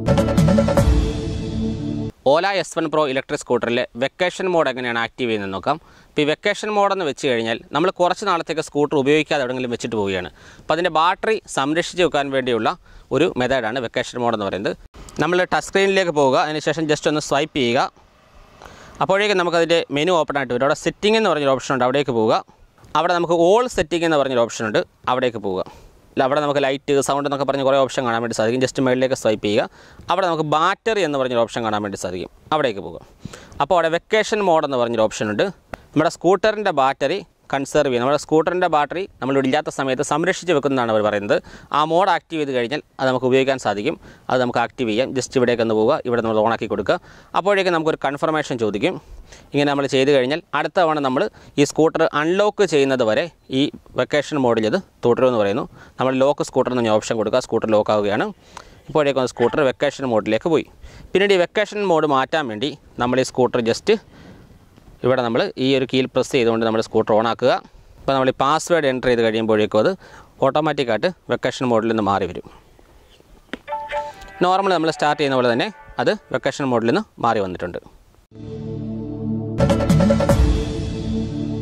ഓല S one pro electric സ്കൂട്ടറിലെ vacation mode എങ്ങനെയാണ് active ചെയ്യുന്നത് നോക്കാം ഇപ്പോൾ ഈ വെക്കേഷൻ മോഡെന്ന് വെച്ച് കഴിഞ്ഞാൽ നമ്മൾ കുറച്ച് നാളത്തേക്ക് സ്കൂട്ടർ ഉപയോഗിക്കാതെ എവിടെയെങ്കിലും വെച്ചിട്ട് പോവുകയാണ് അപ്പോൾ അതിൻ്റെ ബാറ്ററി സംരക്ഷിച്ച് വെക്കാൻ വേണ്ടിയുള്ള ഒരു മെത്തേഡാണ് വെക്കേഷൻ മോഡ് എന്ന് പറയുന്നത് നമ്മൾ ടച്ച് സ്ക്രീനിലേക്ക് പോവുക അതിനുശേഷം ജസ്റ്റ് ഒന്ന് സ്വൈപ്പ് ചെയ്യുക അപ്പോഴേക്കും നമുക്കതിൻ്റെ മെനു ഓപ്പൺ ആയിട്ട് വരും അവിടെ സെറ്റിംഗ് എന്ന് പറഞ്ഞൊരു ഓപ്ഷൻ ഉണ്ട് അവിടേക്ക് പോവുക അവിടെ നമുക്ക് ഓൾ സെറ്റിംഗ് എന്ന് പറഞ്ഞൊരു ഓപ്ഷൻ ഉണ്ട് അവിടേക്ക് പോവുക അല്ല അവിടെ നമുക്ക് ലൈറ്റ് സൗണ്ട് എന്നൊക്കെ പറഞ്ഞ് കുറേ ഓപ്ഷൻ കാണാൻ വേണ്ടി സാധിക്കും ജസ്റ്റ് മുകളിലേക്ക് സ്വൈപ്പ് ചെയ്യുക അവിടെ നമുക്ക് ബാറ്ററി എന്ന് പറഞ്ഞൊരു ഓപ്ഷൻ കാണാൻ വേണ്ടി സാധിക്കും അവിടേക്ക് പോകുക അപ്പോൾ അവിടെ വെക്കേഷൻ മോഡ് എന്ന് പറഞ്ഞൊരു ഓപ്ഷൻ ഉണ്ട് നമ്മുടെ സ്കൂട്ടറിൻ്റെ ബാറ്ററി കൺസേർവ് ചെയ്യും നമ്മുടെ സ്കൂട്ടറിൻ്റെ ബാറ്ററി നമ്മൾ ഇല്ലാത്ത സമയത്ത് സംരക്ഷിച്ച് വെക്കുന്നതാണ് അവർ പറയുന്നത് ആ മോഡ് ആക്റ്റീവ് ചെയ്ത് കഴിഞ്ഞാൽ അത് നമുക്ക് ഉപയോഗിക്കാൻ സാധിക്കും അത് നമുക്ക് ആക്റ്റീവ് ചെയ്യാം ജസ്റ്റ് ഇവിടേക്ക് ഒന്ന് പോവുക ഇവിടെ നമ്മൾ ഓണാക്കി കൊടുക്കുക അപ്പോഴേക്കും നമുക്കൊരു കൺഫർമേഷൻ ചോദിക്കും ഇങ്ങനെ നമ്മൾ ചെയ്ത് കഴിഞ്ഞാൽ അടുത്ത തവണ നമ്മൾ ഈ സ്കൂട്ടർ അൺലോക്ക് ചെയ്യുന്നത് വരെ ഈ വെക്കേഷൻ മോഡിൽ ഇത് തുടരുമെന്ന് പറയുന്നു നമ്മൾ ലോക്ക് സ്കൂട്ടർ എന്ന് ഓപ്ഷൻ കൊടുക്കുക സ്കൂട്ടർ ലോക്ക് ആവുകയാണ് ഇപ്പോഴേക്കും സ്കൂട്ടർ വെക്കേഷൻ മോഡിലേക്ക് പോയി പിന്നീട് ഈ വെക്കേഷൻ മോഡ് മാറ്റാൻ വേണ്ടി നമ്മൾ ഈ സ്കൂട്ടർ ജസ്റ്റ് ഇവിടെ നമ്മൾ ഈ ഒരു കീൽ പ്രസ് ചെയ്തുകൊണ്ട് നമ്മൾ സ്കൂട്ടർ ഓൺ ആക്കുക അപ്പോൾ നമ്മൾ ഈ പാസ്വേഡ് എൻ്റർ ചെയ്ത് കഴിയുമ്പോഴേക്കും അത് ഓട്ടോമാറ്റിക്കായിട്ട് വെക്കേഷൻ മോഡിൽ നിന്ന് മാറി വരും നോർമൽ നമ്മൾ സ്റ്റാർട്ട് ചെയ്യുന്ന പോലെ തന്നെ അത് വെക്കേഷൻ മോഡിൽ നിന്ന് മാറി വന്നിട്ടുണ്ട്